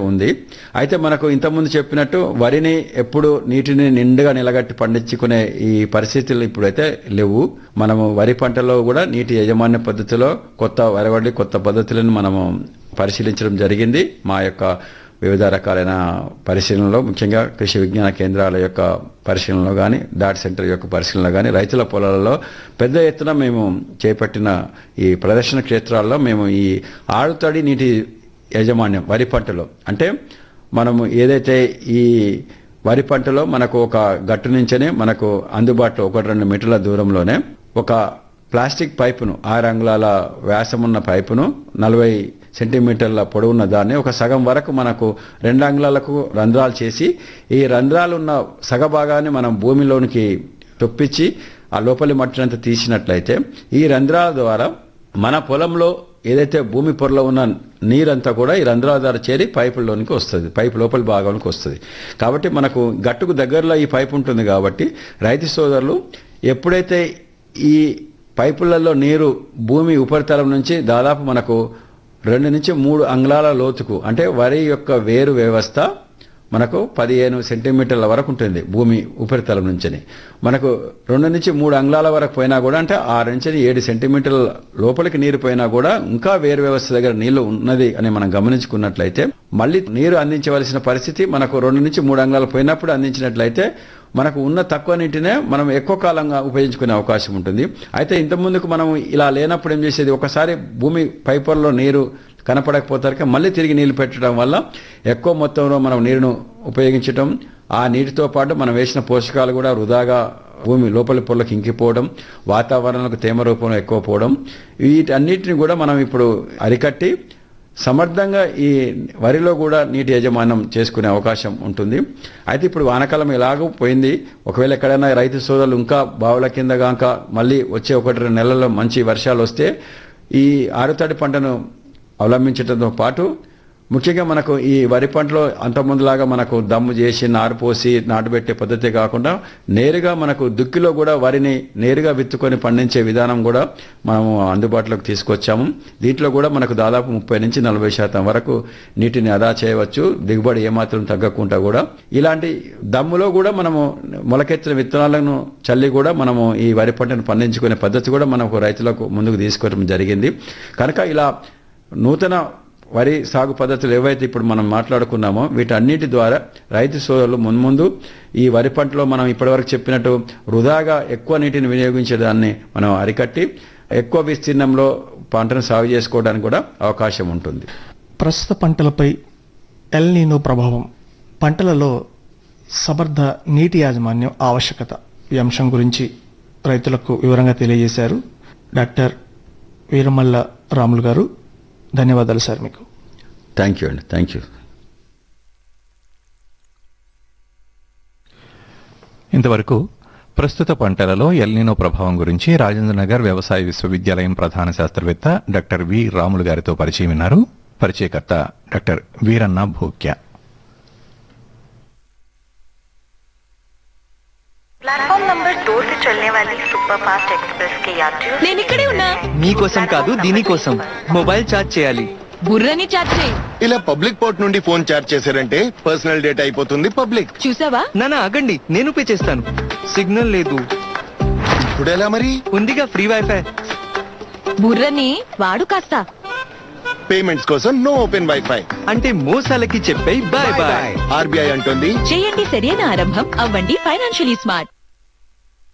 ఉంది అయితే మనకు ఇంతకుముందు చెప్పినట్టు వరిని ఎప్పుడు నీటిని నిండుగా నిలగట్టి పండించుకునే ఈ పరిస్థితులు ఇప్పుడైతే లేవు మనము వరి పంటలో కూడా నీటి యాజమాన్య పద్ధతిలో కొత్త వరవడి కొత్త పద్ధతులను మనము పరిశీలించడం జరిగింది మా యొక్క వివిధ రకాలైన పరిశీలనలో ముఖ్యంగా కృషి విజ్ఞాన కేంద్రాల యొక్క పరిశీలనలో కానీ డాట్ సెంటర్ యొక్క పరిశీలనలో కానీ రైతుల పొలాలలో పెద్ద ఎత్తున మేము చేపట్టిన ఈ ప్రదర్శన క్షేత్రాల్లో మేము ఈ ఆడుతడి నీటి యాజమాన్యం వరి పంటలో అంటే మనము ఏదైతే ఈ వరి పంటలో మనకు ఒక గట్టు నుంచనే మనకు అందుబాటులో ఒకటి రెండు మీటర్ల దూరంలోనే ఒక ప్లాస్టిక్ పైపును ఆరు అంగుళాల వ్యాసమున్న పైపును నలభై సెంటీమీటర్ల పొడవున్న దాన్ని ఒక సగం వరకు మనకు రెండు అంగుళాలకు రంధ్రాలు చేసి ఈ రంధ్రాలు ఉన్న సగ భాగాన్ని మనం భూమిలోనికి చొప్పించి ఆ లోపలి మట్టినంతా తీసినట్లయితే ఈ రంధ్రాల ద్వారా మన పొలంలో ఏదైతే భూమి పొరలో ఉన్న నీరంతా కూడా ఈ రంధ్రాల ద్వారా చేరి పైపుల్లోనికి వస్తుంది పైపు లోపలి భాగానికి వస్తుంది కాబట్టి మనకు గట్టుకు దగ్గరలో ఈ పైపు ఉంటుంది కాబట్టి రైతు సోదరులు ఎప్పుడైతే ఈ పైపులలో నీరు భూమి ఉపరితలం నుంచి దాదాపు మనకు రెండు నుంచి మూడు అంగుళాల లోతుకు అంటే వరి యొక్క వేరు వ్యవస్థ మనకు పదిహేను సెంటీమీటర్ల వరకు ఉంటుంది భూమి ఉపరితలం నుంచి మనకు రెండు నుంచి మూడు అంగుళాల వరకు పోయినా కూడా అంటే ఆరు నుంచి ఏడు సెంటీమీటర్ల లోపలికి నీరు పోయినా కూడా ఇంకా వేరు వ్యవస్థ దగ్గర నీళ్లు ఉన్నది అని మనం గమనించుకున్నట్లయితే మళ్ళీ నీరు అందించవలసిన పరిస్థితి మనకు రెండు నుంచి మూడు అంగుళాలు పోయినప్పుడు అందించినట్లయితే మనకు ఉన్న తక్కువ నీటినే మనం ఎక్కువ కాలంగా ఉపయోగించుకునే అవకాశం ఉంటుంది అయితే ఇంత ముందుకు మనం ఇలా లేనప్పుడు ఏం చేసేది ఒకసారి భూమి పైపొరలో నీరు కనపడకపోతారుకే మళ్ళీ తిరిగి నీళ్లు పెట్టడం వల్ల ఎక్కువ మొత్తంలో మనం నీరును ఉపయోగించడం ఆ నీటితో పాటు మనం వేసిన పోషకాలు కూడా వృధాగా భూమి లోపలి పొరలకు ఇంకిపోవడం వాతావరణంలో తేమ రూపంలో ఎక్కువ పోవడం వీటన్నిటిని కూడా మనం ఇప్పుడు అరికట్టి సమర్థంగా ఈ వరిలో కూడా నీటి యాజమాన్యం చేసుకునే అవకాశం ఉంటుంది అయితే ఇప్పుడు వానకాలం ఎలాగో పోయింది ఒకవేళ ఎక్కడైనా రైతు సోదరులు ఇంకా బావుల కింద గాక మళ్ళీ వచ్చే ఒకటి రెండు నెలల్లో మంచి వర్షాలు వస్తే ఈ ఆరుతడి పంటను అవలంబించడంతో పాటు ముఖ్యంగా మనకు ఈ వరి పంటలో అంతకుముందులాగా మనకు దమ్ము చేసి నారు పోసి నాటుబెట్టే పద్ధతి కాకుండా నేరుగా మనకు దుక్కిలో కూడా వరిని నేరుగా విత్తుకొని పండించే విధానం కూడా మనము అందుబాటులోకి తీసుకొచ్చాము దీంట్లో కూడా మనకు దాదాపు ముప్పై నుంచి నలభై శాతం వరకు నీటిని ఆదా చేయవచ్చు దిగుబడి ఏమాత్రం తగ్గకుండా కూడా ఇలాంటి దమ్ములో కూడా మనము మొలకెత్తిన విత్తనాలను చల్లి కూడా మనము ఈ వరి పంటను పండించుకునే పద్ధతి కూడా మనకు రైతులకు ముందుకు తీసుకోవడం జరిగింది కనుక ఇలా నూతన వరి సాగు పద్ధతులు ఏవైతే ఇప్పుడు మనం మాట్లాడుకున్నామో వీటన్నిటి ద్వారా రైతు సోదరులు మున్ముందు ఈ వరి పంటలో మనం ఇప్పటివరకు చెప్పినట్టు వృధాగా ఎక్కువ నీటిని వినియోగించేదాన్ని మనం అరికట్టి ఎక్కువ విస్తీర్ణంలో పంటను సాగు చేసుకోవడానికి కూడా అవకాశం ఉంటుంది ప్రస్తుత పంటలపై ఎల్ నీనో ప్రభావం పంటలలో సమర్థ నీటి యాజమాన్యం ఆవశ్యకత ఈ అంశం గురించి రైతులకు వివరంగా తెలియజేశారు డాక్టర్ వీరమల్ల రాములు గారు ధన్యవాదాలు సార్ మీకు థ్యాంక్ యూ అండి థ్యాంక్ యూ ఇంతవరకు ప్రస్తుత పంటలలో ఎల్నినో ప్రభావం గురించి రాజేంద్రనగర్ వ్యవసాయ విశ్వవిద్యాలయం ప్రధాన శాస్త్రవేత్త డాక్టర్ వి రాములు గారితో పరిచయం విన్నారు పరిచయకర్త doctor Veeranna Bhokya platform number दो से चलने वाली सुपरफास्ट एक्सप्रेस के यात्रियों से నేను ఇక్కడే ఉన్నా మీకోసం కాదు దీనికోసం మొబైల్ ఛార్జ్ చేయాలి బుర్రని చాట్ చేయి ఇలా పబ్లిక్ పోర్ట్ నుండి ఫోన్ చార్జ్ చేశారంటే పర్సనల్ డేటా అయిపోతుంది పబ్లిక్ చూసావా నానా ఆగండి నేను పే చేస్తాను సిగ్నల్ లేదు ఇప్పుడు ఎలా మరి ఉందిగా ఫ్రీ వైఫై బుర్రని వాడు కాస్త పేమెంట్స్ కోసం నో ఓపెన్ వైఫై అంటే మోసాలకి చెప్పే బాయ్ బాయ్ ఆర్బీఐ అంటుంది చేయండి సరైన ఆరంభం అవ్వండి ఫైనాన్షియలీ స్మార్ట్